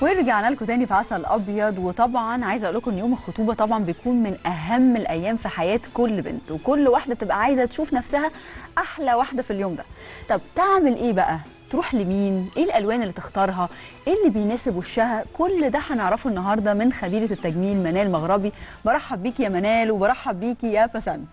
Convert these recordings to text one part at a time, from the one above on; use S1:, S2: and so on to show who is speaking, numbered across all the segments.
S1: ورجعنا لكم تاني في عسل ابيض وطبعا عايزه اقول لكم ان يوم الخطوبه طبعا بيكون من اهم الايام في حياه كل بنت وكل واحده تبقى عايزه تشوف نفسها احلى واحده في اليوم ده طب تعمل ايه بقى تروح لمين ايه الالوان اللي تختارها ايه اللي بيناسب وشها كل ده هنعرفه النهارده من خبيره التجميل منال مغربي برحب بيكي يا منال وبرحب بيكي يا بسنت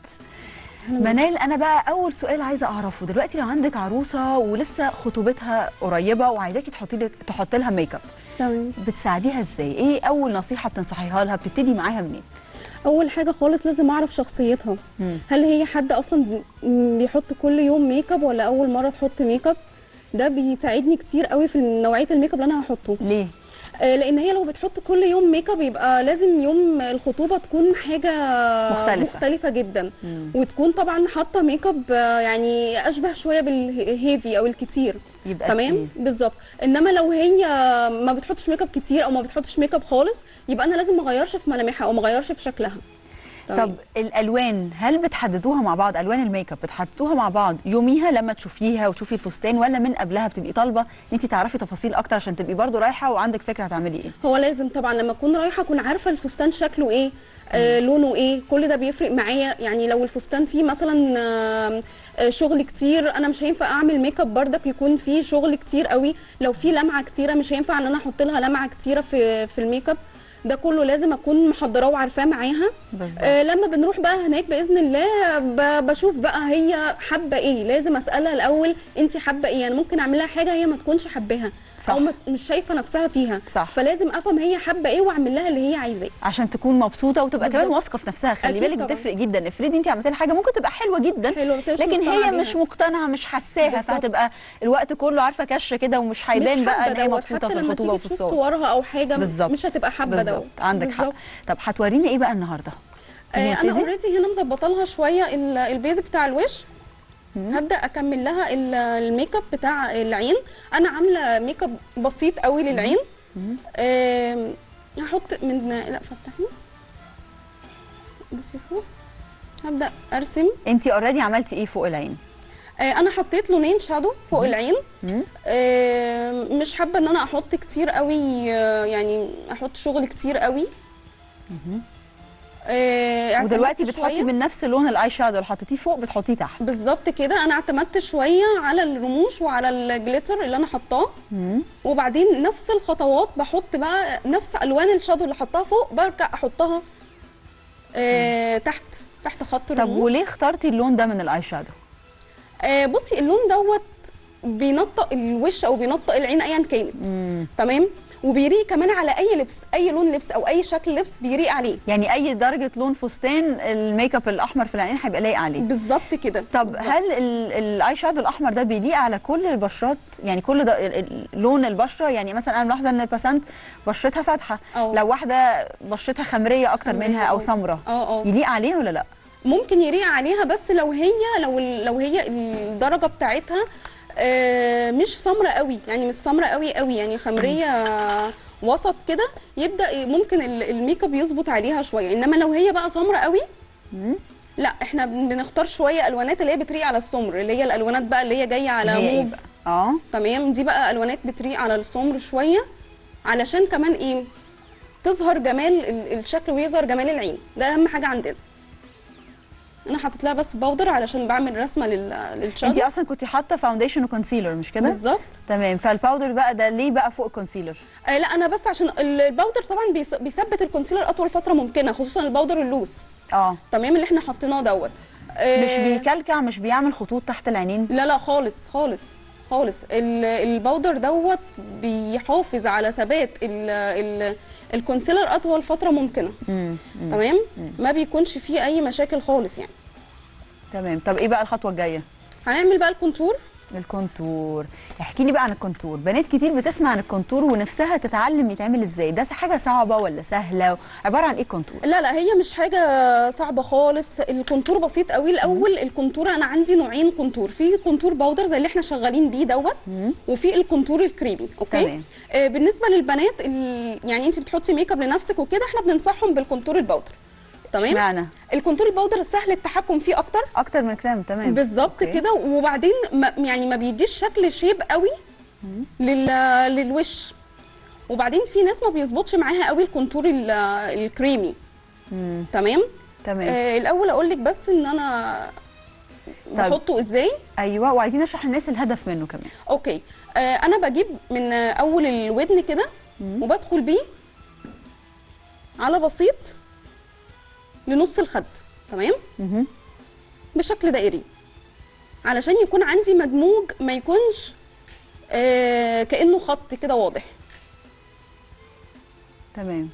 S1: منال انا بقى اول سؤال عايزه اعرفه دلوقتي لو عندك عروسه ولسه خطوبتها قريبه وعايزاكي تحطي لك تحطي لها ميك اب
S2: تمام
S1: بتساعديها ازاي ايه اول نصيحه بتنصحيها لها بتبتدي معاها منين
S2: اول حاجه خالص لازم اعرف شخصيتها
S1: مم.
S2: هل هي حد اصلا م- بيحط كل يوم ميك اب ولا اول مره تحط ميك اب ده بيساعدني كتير قوي في نوعيه الميك اب اللي انا هحطه
S1: ليه
S2: آه، لان هي لو بتحط كل يوم ميك اب يبقى لازم يوم الخطوبه تكون حاجه
S1: مختلفة.
S2: مختلفه جدا
S1: مم.
S2: وتكون طبعا حاطه ميك اب آه، يعني اشبه شويه بالهيفي او الكتير
S1: يبقى
S2: تمام
S1: تقيل.
S2: بالظبط انما لو هي ما بتحطش ميك اب كتير او ما بتحطش ميك اب خالص يبقى انا لازم ما اغيرش في ملامحها او ما اغيرش في شكلها
S1: طب الالوان هل بتحددوها مع بعض الوان الميك اب بتحددوها مع بعض يوميها لما تشوفيها وتشوفي الفستان ولا من قبلها بتبقي طالبه ان انت تعرفي تفاصيل اكتر عشان تبقي برضو رايحه وعندك فكره هتعملي ايه
S2: هو لازم طبعا لما اكون رايحه اكون عارفه الفستان شكله ايه آه لونه ايه كل ده بيفرق معايا يعني لو الفستان فيه مثلا آه آه، شغل كتير انا مش هينفع اعمل ميك اب بردك يكون فيه شغل كتير قوي لو فيه لمعه كتيره مش هينفع ان انا احط لها لمعه كتيره في في الميك اب ده كله لازم اكون محضراه وعارفاه معاها
S1: بالظبط
S2: آه لما بنروح بقى هناك باذن الله ب- بشوف بقى هي حابه ايه لازم اسالها الاول انت حابه ايه انا ممكن اعمل لها حاجه هي ما تكونش حباها
S1: صح.
S2: او ما- مش شايفه نفسها فيها
S1: صح.
S2: فلازم افهم هي حابه ايه واعمل لها اللي هي عايزاه
S1: عشان تكون مبسوطه وتبقى كمان
S2: بالظبط.
S1: واثقه في نفسها خلي
S2: أكيد
S1: بالك
S2: طبعاً.
S1: بتفرق جدا افرضي انت عملتي لها حاجه ممكن تبقى حلوه جدا
S2: حلوه بس هي مش
S1: لكن
S2: مقتنعة
S1: هي
S2: بيها.
S1: مش مقتنعه مش حاساها
S2: بالظبط.
S1: فهتبقى الوقت كله عارفه كشه كده ومش هيبان
S2: مش
S1: بقى
S2: حابة
S1: ان هي
S2: دوت.
S1: مبسوطه
S2: حتى
S1: في
S2: لما
S1: الخطوبه
S2: تيجي
S1: وفي
S2: تشوف
S1: الصور
S2: صورها او حاجه
S1: بالظبط
S2: مش هتبقى حابه
S1: بالظبط
S2: دوت
S1: عندك حق
S2: بالظبط.
S1: طب هتورينا ايه بقى النهارده
S2: آه
S1: نبتدي؟
S2: انا اوريدي هنا مظبطه لها شويه ال- البيز بتاع الوش هبدا اكمل لها ال- الميك اب بتاع العين انا عامله ميك اب بسيط قوي للعين آم، هحط من لا فتحي بصي فوق هبدا ارسم
S1: انت اوريدي عملتي ايه فوق العين
S2: آه، انا حطيت لونين شادو فوق العين
S1: مم.
S2: آه، مش حابه ان انا احط كتير قوي آه، يعني احط شغل كتير قوي آه، اعتمدت
S1: ودلوقتي بتحطي
S2: شوية-
S1: من نفس لون الاي شادو اللي حطيتيه فوق بتحطيه تحت
S2: بالظبط كده انا اعتمدت شويه على الرموش وعلى الجليتر اللي انا حطاه
S1: مم.
S2: وبعدين نفس الخطوات بحط بقى نفس الوان الشادو اللي حطها فوق برجع احطها آه تحت تحت خط
S1: طب
S2: الرموش
S1: وليه اخترتي اللون ده من الاي شادو
S2: آه بصي اللون دوت بينطق الوش او بينطق العين ايا كانت
S1: مم.
S2: تمام وبيليق كمان على اي لبس اي لون لبس او اي شكل لبس بيليق عليه
S1: يعني اي درجه لون فستان الميك اب الاحمر في العين هيبقى لايق عليه
S2: بالظبط كده
S1: طب
S2: بالظبط.
S1: هل ال- الاي شادو الاحمر ده بيليق على كل البشرات يعني كل ده ال- ال- لون البشره يعني مثلا انا ملاحظه ان بسنت بشرتها فاتحه
S2: أه.
S1: لو واحده بشرتها خمريه اكتر
S2: خمرية
S1: منها او
S2: أه.
S1: سمراء
S2: اه اه
S1: يليق عليها ولا لا
S2: ممكن يليق عليها بس لو هي لو لو هي الدرجه بتاعتها آه، مش سمرة قوي يعني مش سمرة قوي قوي يعني خمريه وسط كده يبدا ممكن ال- الميك اب يظبط عليها شويه انما لو هي بقى سمرة قوي لا احنا بن- بنختار شويه الوانات اللي هي بتريق على السمر اللي هي الالوانات بقى اللي هي جايه على
S1: هي ايه
S2: موف
S1: بقى اه
S2: تمام دي بقى الوانات بتريق على السمر شويه علشان كمان ايه تظهر جمال ال- الشكل ويظهر جمال العين ده اهم حاجه عندنا انا حاطط لها بس باودر علشان بعمل رسمه لل-
S1: انت
S2: للشادو
S1: اصلا كنت حاطه فاونديشن وكونسيلر مش كده
S2: بالظبط
S1: تمام فالباودر بقى ده ليه بقى فوق الكونسيلر
S2: آه لا انا بس عشان ال- الباودر طبعا بيس- بيثبت الكونسيلر اطول فتره ممكنه خصوصا الباودر اللوس
S1: اه
S2: تمام اللي احنا حاطينه دوت آه،
S1: مش بيكلكع مش بيعمل خطوط تحت العينين
S2: لا لا خالص خالص خالص ال- الباودر دوت بيحافظ على ثبات ال ال الكونسيلر اطول فتره ممكنه
S1: مم.
S2: تمام ما بيكونش فيه اي مشاكل خالص يعني
S1: تمام طب ايه بقى الخطوه الجايه
S2: هنعمل بقى الكونتور
S1: الكونتور احكي لي بقى عن الكونتور بنات كتير بتسمع عن الكونتور ونفسها تتعلم يتعمل ازاي ده حاجه صعبه ولا سهله عباره عن ايه الكونتور
S2: لا لا هي مش حاجه صعبه خالص الكونتور بسيط قوي الاول الكونتور انا عندي نوعين كونتور في كونتور باودر زي اللي احنا شغالين بيه دوت وفي الكونتور الكريمي اوكي
S1: تمام.
S2: آه بالنسبه للبنات ال- يعني انت بتحطي ميك اب لنفسك وكده احنا بننصحهم بالكونتور الباودر تمام
S1: اشمعنى
S2: الكونتور الباودر سهل التحكم فيه اكتر
S1: اكتر من كريم تمام
S2: بالظبط
S1: أوكي.
S2: كده وبعدين ما يعني ما بيديش شكل شيب قوي لل... للوش وبعدين في ناس ما بيظبطش معاها قوي الكونتور ال- الكريمي
S1: مم.
S2: تمام
S1: تمام
S2: آه الاول اقول لك بس ان انا
S1: طيب.
S2: بحطه ازاي
S1: ايوه وعايزين نشرح للناس الهدف منه كمان
S2: اوكي آه انا بجيب من آه، اول الودن كده وبدخل بيه على بسيط لنص الخد تمام
S1: مهم.
S2: بشكل دائري علشان يكون عندي مدموج ما يكونش آه كانه خط كده واضح
S1: تمام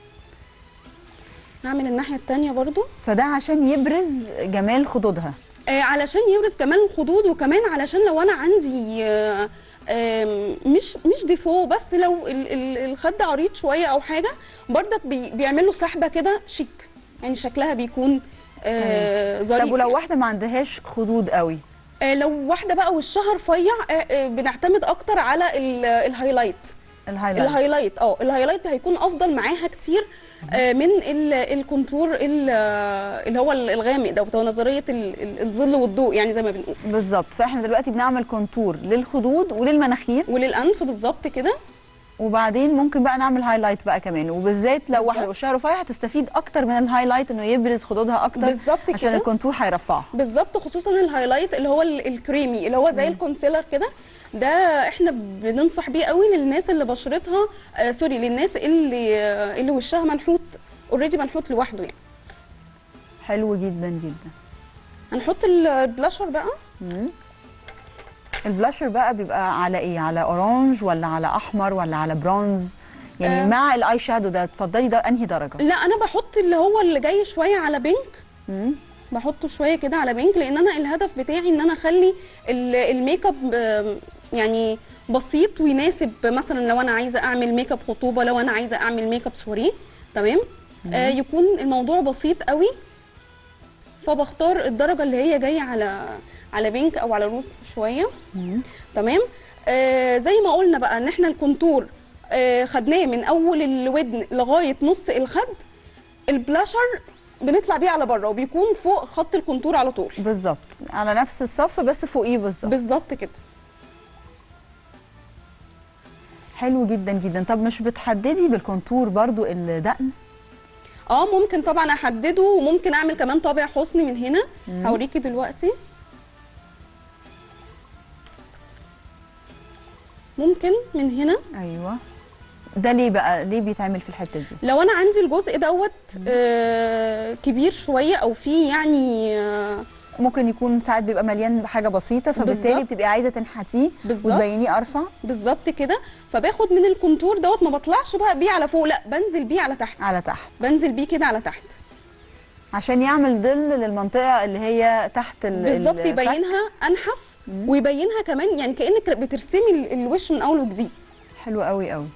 S2: هعمل الناحيه التانية برضو
S1: فده عشان يبرز جمال خدودها
S2: آه علشان يبرز كمان الخدود وكمان علشان لو انا عندي آه آم، مش مش ديفو بس لو ال- ال- الخد عريض شويه او حاجه برضك بي بيعملوا سحبه كده شيك يعني شكلها بيكون آه ظريف
S1: طب ولو
S2: يعني.
S1: واحده ما عندهاش خدود قوي
S2: آه لو واحده بقى وشها رفيع آه آه بنعتمد اكتر على ال- الهايلايت
S1: الهايلايت
S2: الهايلايت اه الهايلايت هيكون افضل معاها كتير آه، من ال- الكونتور ال- آه، اللي هو الغامق ده بتاع نظريه ال- ال- الظل والضوء يعني زي ما بنقول
S1: بالظبط فاحنا دلوقتي بنعمل كونتور للخدود وللمناخير
S2: وللانف بالظبط كده
S1: وبعدين ممكن بقى نعمل هايلايت بقى كمان وبالذات لو
S2: بالظبط.
S1: واحده وشها رفيع هتستفيد اكتر من الهايلايت انه يبرز خدودها اكتر
S2: بالظبط
S1: عشان
S2: كده.
S1: الكونتور هيرفعها
S2: بالظبط خصوصا الهايلايت اللي هو ال- الكريمي اللي هو زي الكونسيلر كده ده احنا بننصح بيه قوي للناس اللي بشرتها آه سوري للناس اللي آه اللي وشها منحوت اوريدي منحوت لوحده يعني
S1: حلو جدا جدا
S2: هنحط البلاشر بقى
S1: مم. البلاشر بقى بيبقى على ايه على اورانج ولا على احمر ولا على برونز يعني
S2: آه.
S1: مع الاي شادو ده تفضلي ده انهي درجه
S2: لا انا بحط اللي هو اللي جاي شويه على بينك
S1: مم.
S2: بحطه شويه كده على بينك لان انا الهدف بتاعي ان انا اخلي ال- الميك اب آم، يعني بسيط ويناسب مثلا لو انا عايزه اعمل ميك اب خطوبه لو انا عايزه اعمل ميك اب سوري تمام آه يكون الموضوع بسيط قوي فبختار الدرجه اللي هي جايه على على بينك او على روز شويه
S1: مم.
S2: تمام آه زي ما قلنا بقى ان احنا الكونتور آه خدناه من اول الودن لغايه نص الخد البلاشر بنطلع بيه على بره وبيكون فوق خط الكونتور على طول
S1: بالظبط على نفس الصف بس فوقيه بالظبط
S2: بالظبط كده
S1: حلو جدا جدا طب مش بتحددي بالكونتور برضو الدقن
S2: اه ممكن طبعا احدده وممكن اعمل كمان طابع حسني من هنا هوريكي دلوقتي ممكن من هنا
S1: ايوه ده ليه بقى ليه بيتعمل في الحته دي
S2: لو انا عندي الجزء دوت آه كبير شويه او فيه يعني آه
S1: ممكن يكون ساعات بيبقى مليان بحاجه بسيطه فبالتالي
S2: بالظبط.
S1: بتبقي عايزه تنحتيه
S2: بالظبط.
S1: وتبينيه ارفع
S2: بالظبط كده فباخد من الكونتور دوت ما بطلعش بقى بيه على فوق لا بنزل بيه على تحت
S1: على تحت
S2: بنزل بيه كده على تحت
S1: عشان يعمل ظل للمنطقه اللي هي تحت ال
S2: بالظبط
S1: الفك.
S2: يبينها انحف ويبينها كمان يعني كانك بترسمي ال- الوش من اول وجديد
S1: حلو قوي قوي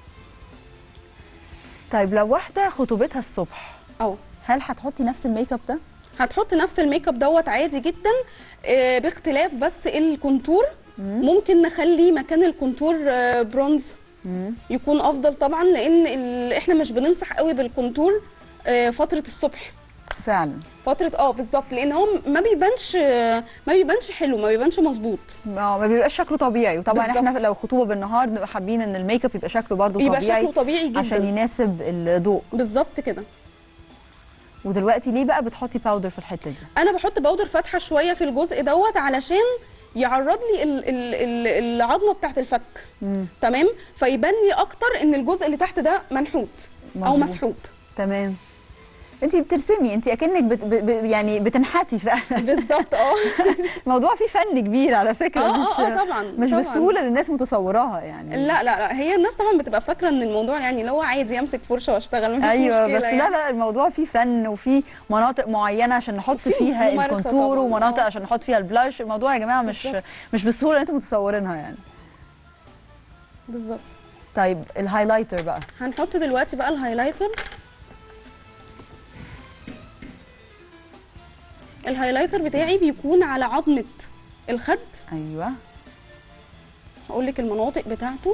S1: طيب لو واحده خطوبتها الصبح
S2: اه
S1: هل هتحطي نفس الميك اب ده
S2: هتحط نفس الميك اب دوت عادي جدا آه، باختلاف بس الكونتور ممكن نخلي مكان الكونتور آه، برونز يكون افضل طبعا لان ال- احنا مش بننصح قوي بالكونتور آه، فتره الصبح
S1: فعلا
S2: فتره اه بالظبط لان هو ما بيبانش آه، ما بيبانش حلو ما بيبانش مظبوط
S1: ما ما بيبقاش شكله طبيعي وطبعا
S2: بالظبط.
S1: احنا لو خطوبه بالنهار بنبقى حابين ان الميك اب يبقى شكله برضو
S2: يبقى
S1: طبيعي
S2: شكله طبيعي جدا
S1: عشان يناسب الضوء
S2: بالظبط كده
S1: ودلوقتي ليه بقى بتحطي باودر في الحته دي
S2: انا بحط باودر فاتحه شويه في الجزء دوت علشان يعرض لي ال- ال- ال- العظمه بتاعت الفك تمام فيبان لي اكتر ان الجزء اللي تحت ده منحوت او
S1: مظبوط.
S2: مسحوب
S1: تمام انت بترسمي انت اكنك بت ب ب يعني بتنحتي فعلا
S2: بالظبط اه
S1: الموضوع فيه فن كبير على فكره
S2: اه
S1: مش
S2: اه آه، طبعا
S1: مش
S2: طبعاً.
S1: بالسهوله اللي الناس متصوراها يعني
S2: لا لا لا هي الناس طبعا بتبقى فاكره ان الموضوع يعني اللي هو عادي امسك فرشه واشتغل مفيش
S1: ايوه
S2: مشكلة
S1: بس
S2: يعني.
S1: لا لا الموضوع فيه فن وفيه مناطق معينه عشان نحط
S2: وفيه
S1: فيها
S2: ممارسة
S1: الكونتور
S2: طبعاً،
S1: ومناطق
S2: آه.
S1: عشان نحط فيها البلاش الموضوع يا جماعه مش
S2: بالظبط.
S1: مش بالسهوله اللي انتم متصورينها يعني
S2: بالظبط
S1: طيب الهايلايتر بقى
S2: هنحط دلوقتي بقى الهايلايتر الهايلايتر بتاعي بيكون على عظمه الخد
S1: ايوه
S2: هقول لك المناطق بتاعته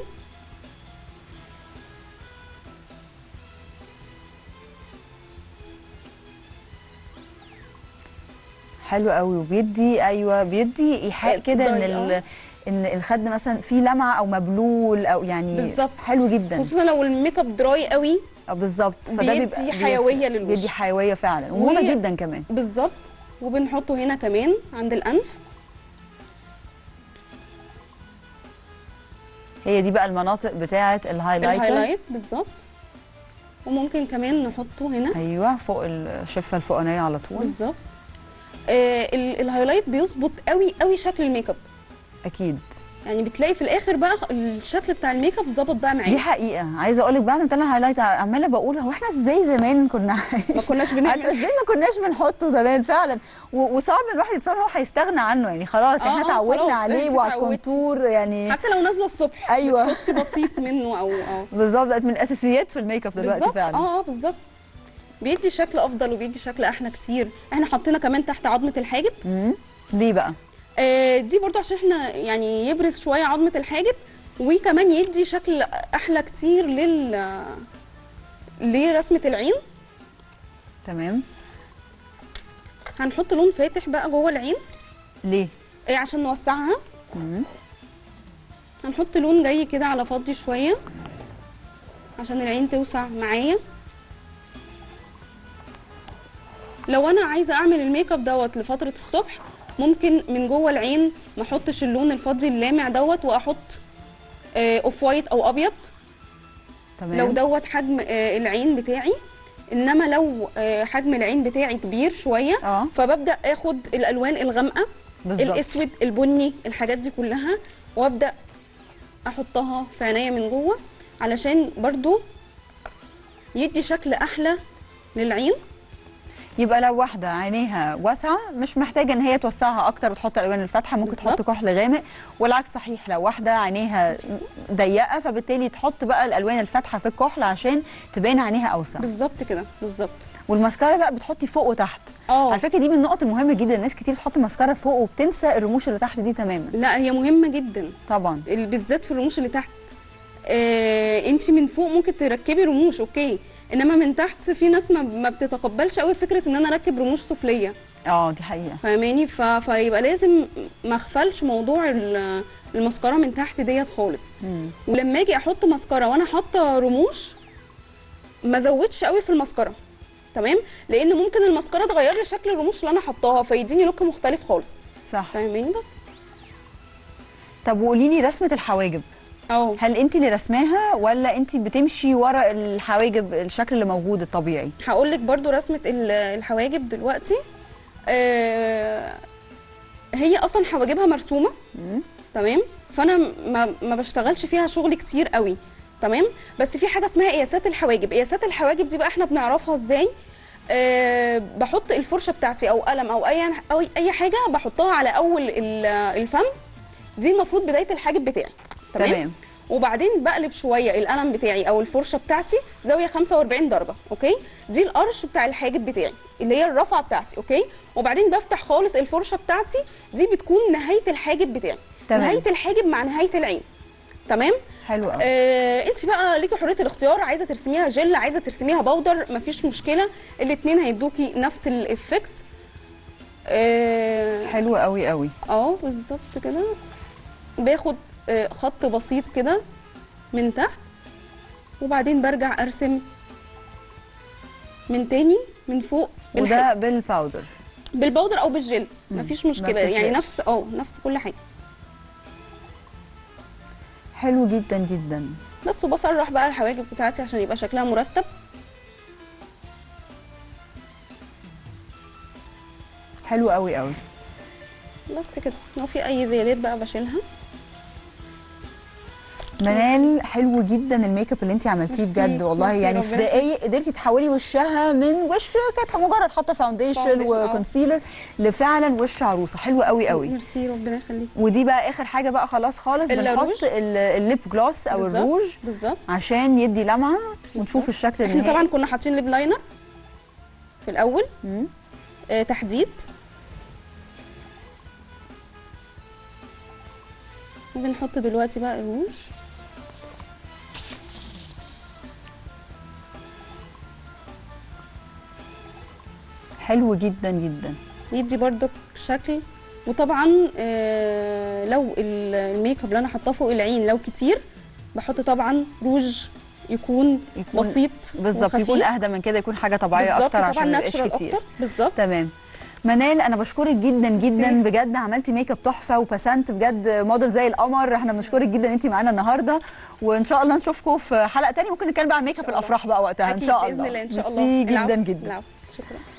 S1: حلو قوي وبيدي ايوه بيدي ايحاء
S2: آه،
S1: كده ان
S2: ضي-
S1: ال-
S2: آه.
S1: ان الخد مثلا فيه لمعه او مبلول او يعني
S2: بالظبط.
S1: حلو جدا
S2: خصوصا لو الميك اب دراي قوي
S1: اه بالظبط
S2: بيدي
S1: بيبقى
S2: حيوية
S1: بيفرق.
S2: للوش.
S1: بيدي حيويه فعلا ومهمه
S2: و-
S1: جدا كمان
S2: بالظبط وبنحطه هنا كمان عند الانف
S1: هي دي بقى المناطق بتاعه الهايلايتر
S2: الهايلايت بالظبط وممكن كمان نحطه هنا
S1: ايوه فوق الشفه الفوقانيه على طول
S2: بالظبط آه ال- الهايلايت بيظبط قوي قوي شكل الميك اب
S1: اكيد
S2: يعني بتلاقي في الاخر بقى الشكل بتاع الميك اب ظبط بقى
S1: دي
S2: معايا
S1: حقيقه عايزه اقول لك بعد ما طلع هايلايت عماله بقول هو احنا ازاي زمان كنا
S2: ما كناش
S1: عارفه
S2: بنعمل
S1: ازاي ما كناش بنحطه زمان فعلا و- وصعب الواحد يتصور هو هيستغنى عنه يعني خلاص
S2: آه،
S1: احنا
S2: آه،
S1: اتعودنا
S2: خلاص،
S1: عليه
S2: انت
S1: وعلى
S2: اتعودتي.
S1: الكونتور يعني
S2: حتى لو نازله الصبح
S1: أيوة.
S2: بتحطي بسيط منه او او
S1: بالظبط بقت من الاساسيات في الميك اب دلوقتي
S2: بالظبط
S1: فعلا
S2: اه اه بالظبط بيدي شكل افضل وبيدي شكل احلى كتير احنا حطينا كمان تحت عظمه الحاجب
S1: مم. ليه بقى
S2: آه دي برضو عشان احنا يعني يبرز شويه عظمه الحاجب وكمان يدي شكل احلى كتير لل لرسمه العين
S1: تمام
S2: هنحط لون فاتح بقى جوه العين
S1: ليه
S2: ايه عشان نوسعها
S1: مم.
S2: هنحط لون جاي كده على فضي شويه عشان العين توسع معايا لو انا عايزه اعمل الميك اب دوت لفتره الصبح ممكن من جوه العين ما احطش اللون الفضي اللامع دوت واحط آه، اوف وايت او ابيض
S1: تمام
S2: لو دوت حجم آه، العين بتاعي انما لو آه، حجم العين بتاعي كبير شويه
S1: اه
S2: فببدا اخد الالوان الغامقه
S1: بالظبط
S2: الاسود البني الحاجات دي كلها وابدا احطها في عينيا من جوه علشان برضو يدي شكل احلى للعين
S1: يبقى لو واحده عينيها واسعه مش محتاجه ان هي توسعها اكتر وتحط الالوان الفاتحه ممكن
S2: بالظبط.
S1: تحط كحل غامق والعكس صحيح لو واحده عينيها ضيقه فبالتالي تحط بقى الالوان الفاتحه في الكحل عشان تبان عينيها اوسع
S2: بالظبط كده بالظبط
S1: والماسكارا بقى بتحطي فوق وتحت
S2: اه
S1: على فكره دي من النقط المهمه جدا الناس كتير بتحط ماسكارا فوق وبتنسى الرموش اللي تحت دي تماما
S2: لا هي مهمه جدا
S1: طبعا
S2: ال- بالذات في الرموش اللي تحت آه انت من فوق ممكن تركبي رموش اوكي انما من تحت في ناس ما, ما بتتقبلش قوي فكره ان انا اركب رموش سفليه
S1: اه دي حقيقه
S2: فاهماني ف... فيبقى لازم ما اغفلش موضوع ال- المسكره من تحت ديت خالص
S1: مم.
S2: ولما اجي احط مسكره وانا حاطه رموش ما زودش قوي في المسكره تمام لان ممكن المسكره تغير لي شكل الرموش اللي انا حطاها فيديني لوك مختلف خالص
S1: صح
S2: فاهماني بس
S1: طب وقولي لي رسمه الحواجب
S2: اه
S1: هل انت اللي رسماها ولا انت بتمشي ورا الحواجب الشكل اللي موجود الطبيعي
S2: هقول لك برضو رسمه ال- الحواجب دلوقتي آه هي اصلا حواجبها مرسومه
S1: مم.
S2: تمام فانا ما, ما بشتغلش فيها شغل كتير قوي تمام بس في حاجه اسمها قياسات الحواجب قياسات الحواجب دي بقى احنا بنعرفها ازاي أه بحط الفرشه بتاعتي او قلم او اي او اي حاجه بحطها على اول ال- الفم دي المفروض بدايه الحاجب بتاعي تمام,
S1: تمام
S2: وبعدين بقلب شويه القلم بتاعي او الفرشه بتاعتي زاويه 45 درجه اوكي دي القرش بتاع الحاجب بتاعي اللي هي الرفعه بتاعتي اوكي وبعدين بفتح خالص الفرشه بتاعتي دي بتكون نهايه الحاجب بتاعي
S1: تمام.
S2: نهايه الحاجب مع نهايه العين تمام
S1: حلو قوي
S2: آه انت بقى ليكي حريه الاختيار عايزه ترسميها جل عايزه ترسميها بودر مفيش مشكله الاثنين هيدوكي نفس الافكت اه
S1: حلو قوي قوي
S2: اه بالظبط كده باخد آه، خط بسيط كده من تحت وبعدين برجع ارسم من تاني من فوق بالحاجة.
S1: وده بالباودر
S2: بالبودر او بالجل مفيش مشكله يعني
S1: بتفرقش.
S2: نفس اه نفس كل حاجه
S1: حلو جدا جدا
S2: بس وبسرح بقى الحواجب بتاعتي عشان يبقى شكلها مرتب
S1: حلو قوي قوي
S2: بس كده لو في اي زيادات بقى بشيلها
S1: منال حلو جدا الميك اب اللي انت عملتيه
S2: ميرسي،
S1: بجد والله
S2: ميرسي،
S1: يعني في
S2: ربنا
S1: دقايق قدرتي تحولي وشها من وش كانت مجرد حاطه فاونديشن
S2: فاونديشن، اه.
S1: وكونسيلر لفعلا وش عروسه حلو قوي قوي
S2: ميرسي ربنا يخليك
S1: ودي بقى اخر حاجه بقى خلاص خالص
S2: الروج.
S1: بنحط ال- الليب جلوس او
S2: بالظبط،
S1: الروج
S2: بالظبط
S1: عشان يدي لمعه ونشوف الشكل
S2: احنا
S1: النهائي
S2: طبعا كنا حاطين ليب لاينر في الاول
S1: مم.
S2: آه تحديد بنحط دلوقتي بقى الروج
S1: حلو جدا جدا
S2: يدي برضك شكل وطبعا آه، لو ال- الميك اب اللي انا حاطاه فوق العين لو كتير بحط طبعا روج يكون,
S1: يكون
S2: بسيط
S1: بالظبط
S2: وخفيف.
S1: يكون اهدى من كده يكون حاجه طبيعيه
S2: بالظبط
S1: اكتر
S2: طبعا
S1: عشان ما يبقاش
S2: ناتشورال
S1: كتير
S2: اكتر بالظبط
S1: تمام منال انا بشكرك جدا جدا
S2: ميرسي.
S1: بجد عملتي ميك اب تحفه وبسنت بجد موديل زي القمر احنا بنشكرك جدا ان انت معانا النهارده وان شاء الله نشوفكم في حلقه تانية ممكن نتكلم بقى عن ميك اب
S2: إن شاء الله.
S1: الافراح بقى وقتها ان
S2: أكيد
S1: شاء
S2: باذن
S1: الله
S2: الله ان شاء
S1: ميرسي
S2: الله
S1: جدا
S2: العفو.
S1: جدا
S2: العفو. شكرا